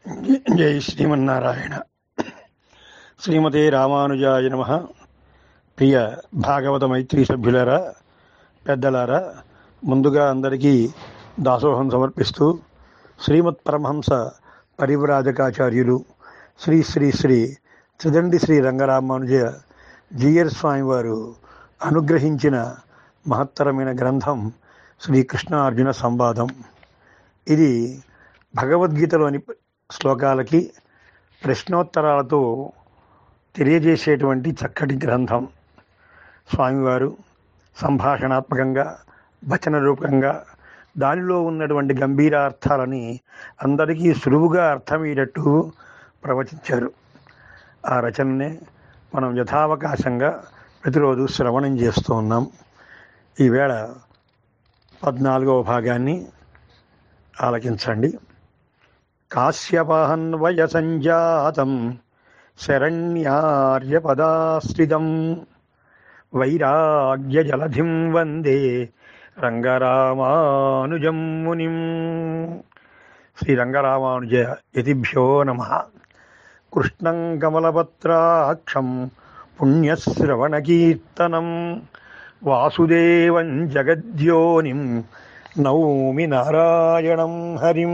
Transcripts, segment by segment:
జై శ్రీమన్నారాయణ శ్రీమతే రామానుజాయ నమ ప్రియ భాగవత మైత్రి సభ్యులారా పెద్దలారా ముందుగా అందరికీ దాసోహం సమర్పిస్తూ శ్రీమత్ పరమహంస పరివ్రాజకాచార్యులు శ్రీ శ్రీ శ్రీ త్రిదండి శ్రీ రంగరామానుజ జీయర్ స్వామి వారు అనుగ్రహించిన మహత్తరమైన గ్రంథం శ్రీకృష్ణ అర్జున సంవాదం ఇది భగవద్గీతలోని శ్లోకాలకి ప్రశ్నోత్తరాలతో తెలియజేసేటువంటి చక్కటి గ్రంథం స్వామివారు సంభాషణాత్మకంగా వచన రూపంగా దానిలో ఉన్నటువంటి గంభీర అర్థాలని అందరికీ సులువుగా అర్థమయ్యేటట్టు ప్రవచించారు ఆ రచననే మనం యథావకాశంగా ప్రతిరోజు శ్రవణం చేస్తూ ఉన్నాం ఈవేళ పద్నాలుగవ భాగాన్ని ఆలకించండి కాశ్యపహన్వయ సంజాతం శరణ్యార్యపదాశ్రితం వైరాగ్యజలధిం వందే రంగరామానుజం మునిం శ్రీ రంగరామానుజ యతిభ్యో నమ కృష్ణం కమలపత్రాక్షం పుణ్యశ్రవణకీర్తనం వాసుదేవం జగద్యోనిం నౌమి నారాయణం హరిం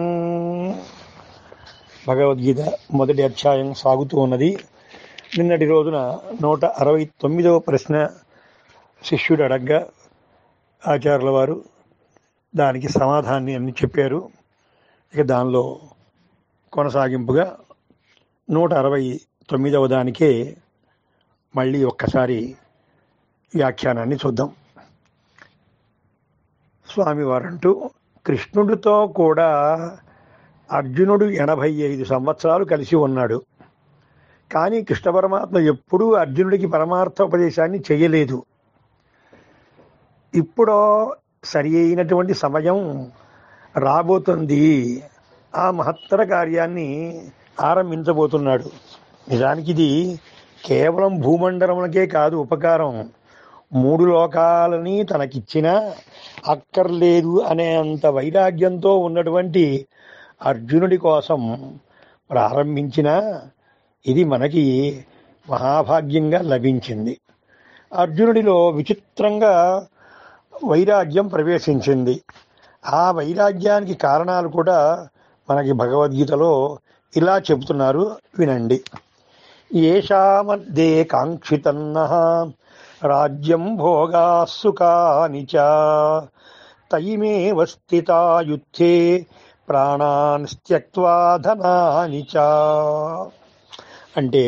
భగవద్గీత మొదటి అధ్యాయం సాగుతూ ఉన్నది నిన్నటి రోజున నూట అరవై తొమ్మిదవ ప్రశ్న శిష్యుడు అడగ్గా ఆచార్యుల వారు దానికి సమాధానాన్ని అన్ని చెప్పారు ఇక దానిలో కొనసాగింపుగా నూట అరవై తొమ్మిదవ దానికే మళ్ళీ ఒక్కసారి వ్యాఖ్యానాన్ని చూద్దాం స్వామివారంటూ కృష్ణుడితో కూడా అర్జునుడు ఎనభై ఐదు సంవత్సరాలు కలిసి ఉన్నాడు కానీ కృష్ణ పరమాత్మ ఎప్పుడూ అర్జునుడికి పరమార్థోపదేశాన్ని చేయలేదు ఇప్పుడో సరి అయినటువంటి సమయం రాబోతుంది ఆ మహత్తర కార్యాన్ని ఆరంభించబోతున్నాడు నిజానికి ఇది కేవలం భూమండలములకే కాదు ఉపకారం మూడు లోకాలని తనకిచ్చినా అక్కర్లేదు అనేంత వైరాగ్యంతో ఉన్నటువంటి అర్జునుడి కోసం ప్రారంభించిన ఇది మనకి మహాభాగ్యంగా లభించింది అర్జునుడిలో విచిత్రంగా వైరాగ్యం ప్రవేశించింది ఆ వైరాగ్యానికి కారణాలు కూడా మనకి భగవద్గీతలో ఇలా చెబుతున్నారు వినండి ఏషామద్దే కాంక్షితన్న రాజ్యం భోగా సుఖాని చ తయిమేవ స్థితా యుద్ధే ప్రాణాన్ త్యక్వా ధనాని చ అంటే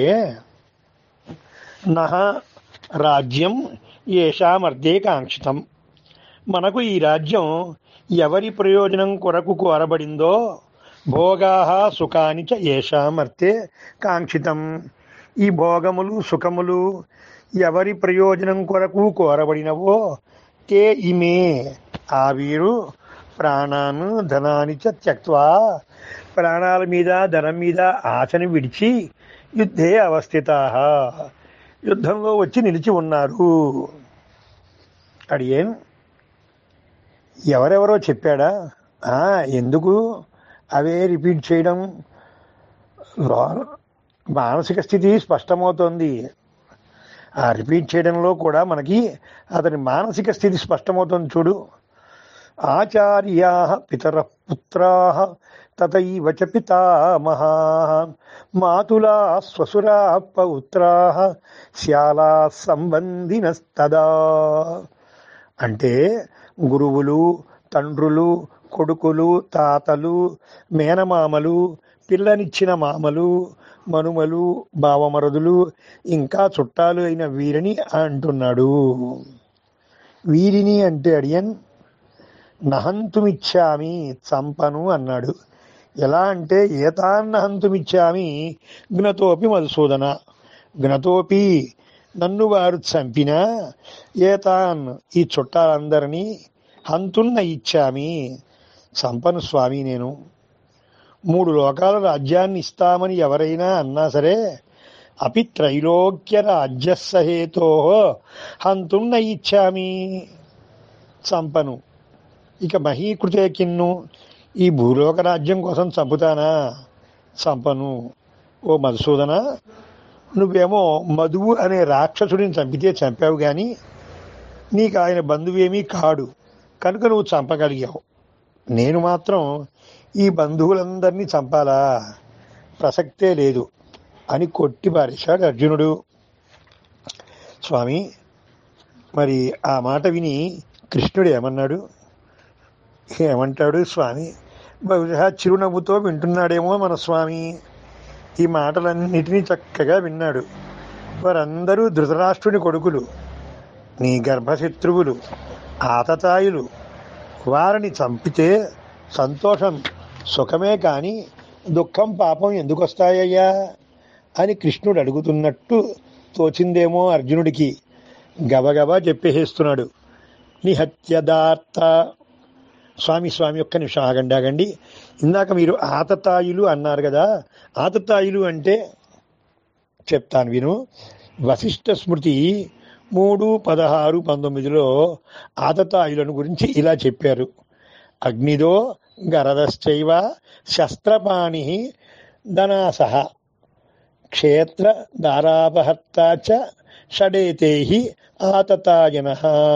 నహ రాజ్యం ఏషామర్దే కాంక్షితం మనకు ఈ రాజ్యం ఎవరి ప్రయోజనం కొరకు కోరబడిందో భోగా సుఖాని చ ఏషామర్తే కాంక్షితం ఈ భోగములు సుఖములు ఎవరి ప్రయోజనం కొరకు కోరబడినవో తే ఇమే ఆ వీరు ప్రాణాను ధనాన్ని చ త్యక్వా ప్రాణాల మీద ధనం మీద ఆశని విడిచి యుద్ధే అవస్థిత యుద్ధంలో వచ్చి నిలిచి ఉన్నారు అడిగేన్ ఎవరెవరో చెప్పాడా ఆ, ఎందుకు అవే రిపీట్ చేయడం లో- మానసిక స్థితి స్పష్టమవుతోంది ఆ రిపీట్ చేయడంలో కూడా మనకి అతని మానసిక స్థితి స్పష్టమవుతుంది చూడు ఆచార్యా పితర పుత్రా తథైవ చ పితామహా మాతులా స్వసురా పౌత్రా శ్యాలా సంబంధినస్తదా అంటే గురువులు తండ్రులు కొడుకులు తాతలు మేనమామలు పిల్లనిచ్చిన మామలు మనుమలు బావమరుదులు ఇంకా చుట్టాలు అయిన వీరిని అంటున్నాడు వీరిని అంటే అడియన్ నహంతుమిచ్చామి చంపను అన్నాడు ఎలా అంటే ఏతాన్నహంతుమిచ్చామి జ్ఞతోపి మధుసూదన జ్ఞతోపి నన్ను వారు చంపినా ఏతాన్ ఈ చుట్టాలందరినీ హంతున్న ఇచ్చామి చంపను స్వామి నేను మూడు లోకాల రాజ్యాన్ని ఇస్తామని ఎవరైనా అన్నా సరే అపి త్రైలోక్య రాజ్యసహేతో హంతున్న ఇచ్చామి చంపను ఇక మహీకృతే కిన్ను ఈ భూలోక రాజ్యం కోసం చంపుతానా చంపను ఓ మధుసూదన నువ్వేమో మధువు అనే రాక్షసుడిని చంపితే చంపావు కానీ నీకు ఆయన బంధువేమీ కాడు కనుక నువ్వు చంపగలిగావు నేను మాత్రం ఈ బంధువులందరినీ చంపాలా ప్రసక్తే లేదు అని కొట్టి పారేశాడు అర్జునుడు స్వామి మరి ఆ మాట విని కృష్ణుడు ఏమన్నాడు ఏమంటాడు స్వామి బహుశా చిరునవ్వుతో వింటున్నాడేమో మన స్వామి ఈ మాటలన్నిటినీ చక్కగా విన్నాడు వారందరూ ధృతరాష్ట్రుని కొడుకులు నీ గర్భశత్రువులు ఆతతాయులు వారిని చంపితే సంతోషం సుఖమే కాని దుఃఖం పాపం ఎందుకు వస్తాయ్యా అని కృష్ణుడు అడుగుతున్నట్టు తోచిందేమో అర్జునుడికి గబగబా చెప్పేసేస్తున్నాడు నిహత్యదార్త స్వామి స్వామి ఒక్క నిమిషం ఆగండి ఆగండి ఇందాక మీరు ఆతతాయులు అన్నారు కదా ఆతతాయులు అంటే చెప్తాను విను వశిష్ఠ స్మృతి మూడు పదహారు పంతొమ్మిదిలో ఆతతాయులను గురించి ఇలా చెప్పారు అగ్నిదో గరదశ్చైవ శస్త్రపాణి ధనాసహ క్షేత్ర దారాపహర్త చ షడేతే ఆతతాయన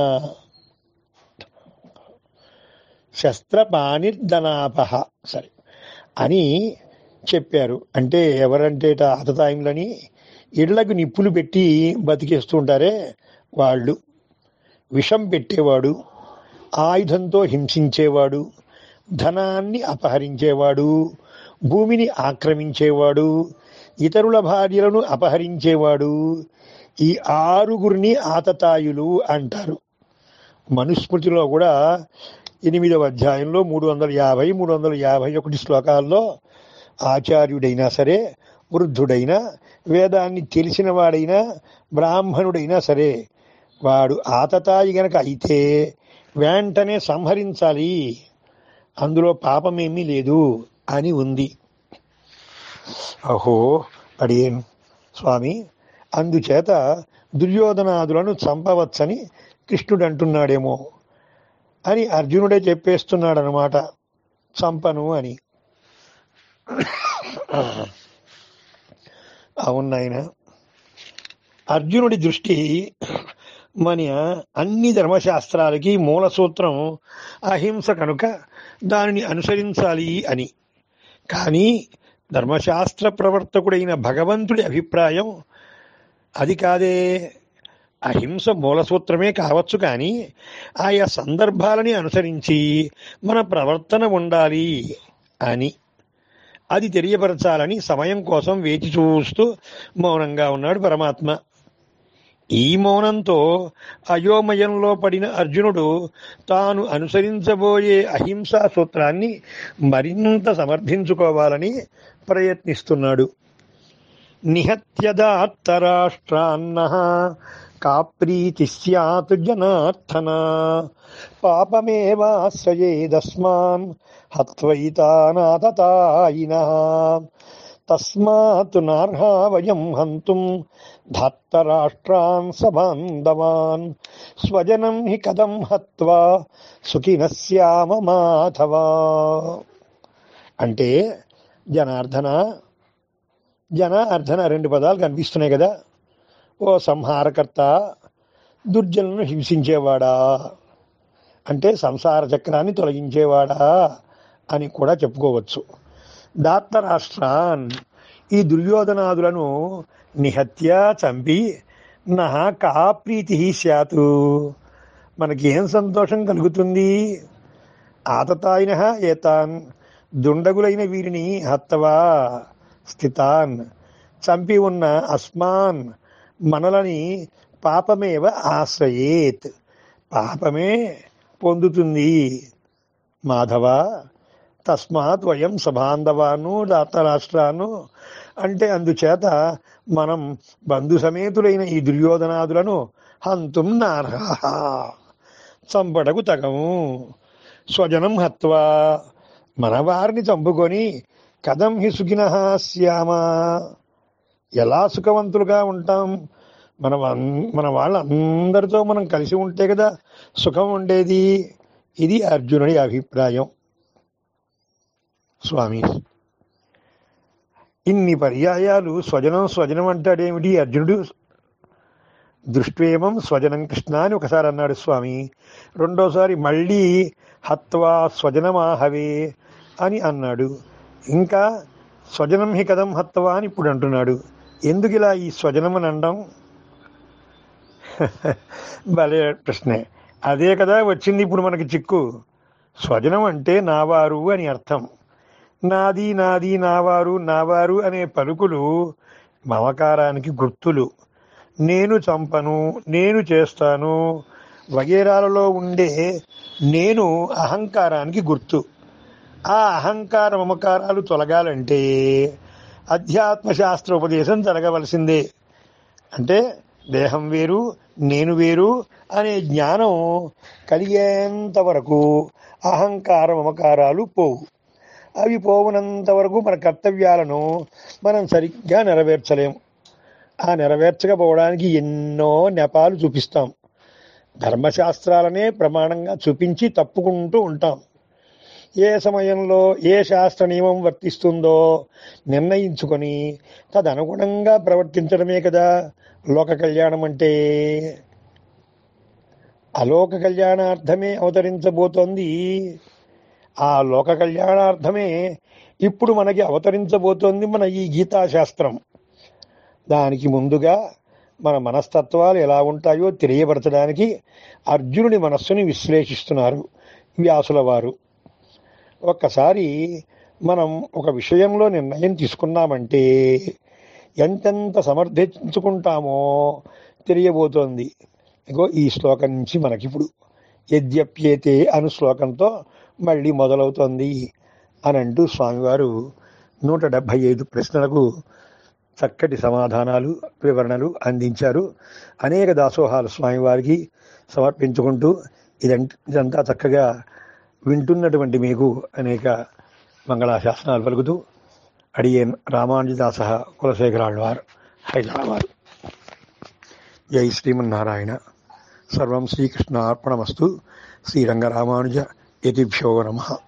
శస్త్రపాణిర్ధనాపహ సరే అని చెప్పారు అంటే ఎవరంటేట ఆతతాయులని ఇళ్లకు నిప్పులు పెట్టి బతికేస్తూ ఉంటారే వాళ్ళు విషం పెట్టేవాడు ఆయుధంతో హింసించేవాడు ధనాన్ని అపహరించేవాడు భూమిని ఆక్రమించేవాడు ఇతరుల భార్యలను అపహరించేవాడు ఈ ఆరుగురిని ఆతతాయులు అంటారు మనుస్మృతిలో కూడా ఎనిమిదవ అధ్యాయంలో మూడు వందల యాభై మూడు వందల యాభై ఒకటి శ్లోకాల్లో ఆచార్యుడైనా సరే వృద్ధుడైనా వేదాన్ని తెలిసిన వాడైనా బ్రాహ్మణుడైనా సరే వాడు ఆతతాయి గనక అయితే వెంటనే సంహరించాలి అందులో పాపమేమీ లేదు అని ఉంది అహో అడిగేను స్వామి అందుచేత దుర్యోధనాదులను చంపవచ్చని కృష్ణుడు అంటున్నాడేమో అని అర్జునుడే చెప్పేస్తున్నాడు అనమాట చంపను అని అవును నాయన అర్జునుడి దృష్టి మన అన్ని ధర్మశాస్త్రాలకి మూల సూత్రం అహింస కనుక దానిని అనుసరించాలి అని కానీ ధర్మశాస్త్ర ప్రవర్తకుడైన భగవంతుడి అభిప్రాయం అది కాదే అహింస మూల సూత్రమే కావచ్చు కానీ ఆయా సందర్భాలని అనుసరించి మన ప్రవర్తన ఉండాలి అని అది తెలియపరచాలని సమయం కోసం వేచి చూస్తూ మౌనంగా ఉన్నాడు పరమాత్మ ఈ మౌనంతో అయోమయంలో పడిన అర్జునుడు తాను అనుసరించబోయే అహింసా సూత్రాన్ని మరింత సమర్థించుకోవాలని ప్రయత్నిస్తున్నాడు నిహత్యదాత్తరాష్ట్రాన్న కా ప్రీతి స్యాత్ జనార్థన పాపమేవాశ్రయేదస్మాన్ హత్వైతానాథతాయిన తస్మాత్ నార్హా వయం హంతుం ధత్తరాష్ట్రాన్ సబాంధవాన్ స్వజనం హి కథం హత్వా సుఖిన శ్యామ మాధవా అంటే జనార్దన జన అర్ధన రెండు పదాలు కనిపిస్తున్నాయి కదా ఓ సంహారకర్త దుర్జనులను హింసించేవాడా అంటే సంసార చక్రాన్ని తొలగించేవాడా అని కూడా చెప్పుకోవచ్చు దాత్తరాష్ట్రాన్ ఈ దుర్యోధనాదులను నిహత్య చంపి నహ కా ప్రీతి స్యాతు మనకి ఏం సంతోషం కలుగుతుంది ఆతతాయిన ఏతాన్ దుండగులైన వీరిని హత్తవా స్థితాన్ చంపి ఉన్న అస్మాన్ మనలని పాపమేవ ఆశ్రయేత్ పాపమే పొందుతుంది మాధవ తస్మాత్ వయం సబాంధవాను దాతరాష్ట్రాను అంటే అందుచేత మనం బంధు సమేతులైన ఈ దుర్యోధనాదులను హంతుం నార్హ చంపడకు తగము స్వజనం హత్వా మన వారిని చంపుకొని కథం హి సుఖిన శ్యామ ఎలా సుఖవంతులుగా ఉంటాం మన వన్- మన వాళ్ళందరితో మనం కలిసి ఉంటే కదా సుఖం ఉండేది ఇది అర్జునుడి అభిప్రాయం స్వామి ఇన్ని పర్యాయాలు స్వజనం స్వజనం అంటాడేమిటి అర్జునుడు దృష్ట్వేమం స్వజనం కృష్ణ అని ఒకసారి అన్నాడు స్వామి రెండోసారి మళ్ళీ హత్వా స్వజనమాహవే అని అన్నాడు ఇంకా స్వజనం హి కథం హత్వా అని ఇప్పుడు అంటున్నాడు ఎందుకు ఇలా ఈ స్వజనం అని అనడం భలే ప్రశ్నే అదే కదా వచ్చింది ఇప్పుడు మనకి చిక్కు స్వజనం అంటే నావారు అని అర్థం నాది నాది నావారు నావారు అనే పలుకులు మమకారానికి గుర్తులు నేను చంపను నేను చేస్తాను వగేరాలలో ఉండే నేను అహంకారానికి గుర్తు ఆ అహంకార మమకారాలు తొలగాలంటే అధ్యాత్మ శాస్త్ర ఉపదేశం జరగవలసిందే అంటే దేహం వేరు నేను వేరు అనే జ్ఞానం కలిగేంత వరకు అహంకార మమకారాలు పోవు అవి పోవునంత వరకు మన కర్తవ్యాలను మనం సరిగ్గా నెరవేర్చలేము ఆ నెరవేర్చకపోవడానికి ఎన్నో నెపాలు చూపిస్తాం ధర్మశాస్త్రాలనే ప్రమాణంగా చూపించి తప్పుకుంటూ ఉంటాం ఏ సమయంలో ఏ శాస్త్ర నియమం వర్తిస్తుందో నిర్ణయించుకొని తదనుగుణంగా ప్రవర్తించడమే కదా లోక కళ్యాణం అంటే అలోక కళ్యాణార్థమే అవతరించబోతోంది ఆ లోక కళ్యాణార్థమే ఇప్పుడు మనకి అవతరించబోతోంది మన ఈ గీతాశాస్త్రం దానికి ముందుగా మన మనస్తత్వాలు ఎలా ఉంటాయో తెలియపరచడానికి అర్జునుడి మనస్సుని విశ్లేషిస్తున్నారు వ్యాసుల వారు ఒక్కసారి మనం ఒక విషయంలో నిర్ణయం తీసుకున్నామంటే ఎంతెంత సమర్థించుకుంటామో తెలియబోతోంది ఇగో ఈ శ్లోకం నుంచి మనకిప్పుడు యద్యప్యేతే అను శ్లోకంతో మళ్ళీ మొదలవుతోంది అని అంటూ స్వామివారు నూట డెబ్భై ఐదు ప్రశ్నలకు చక్కటి సమాధానాలు వివరణలు అందించారు అనేక దాసోహాలు స్వామివారికి సమర్పించుకుంటూ ఇదంత ఇదంతా చక్కగా వింటున్నటువంటి మీకు అనేక మంగళాశాసనాలు పలుకుతూ అడియన్ రామానుజదాస కులశేఖరాళ్వార్ హైదరాబాద్ జై శ్రీమన్నారాయణ సర్వం శ్రీకృష్ణ అర్పణమస్తు శ్రీరంగరామానుజ యతిభ్యో నమః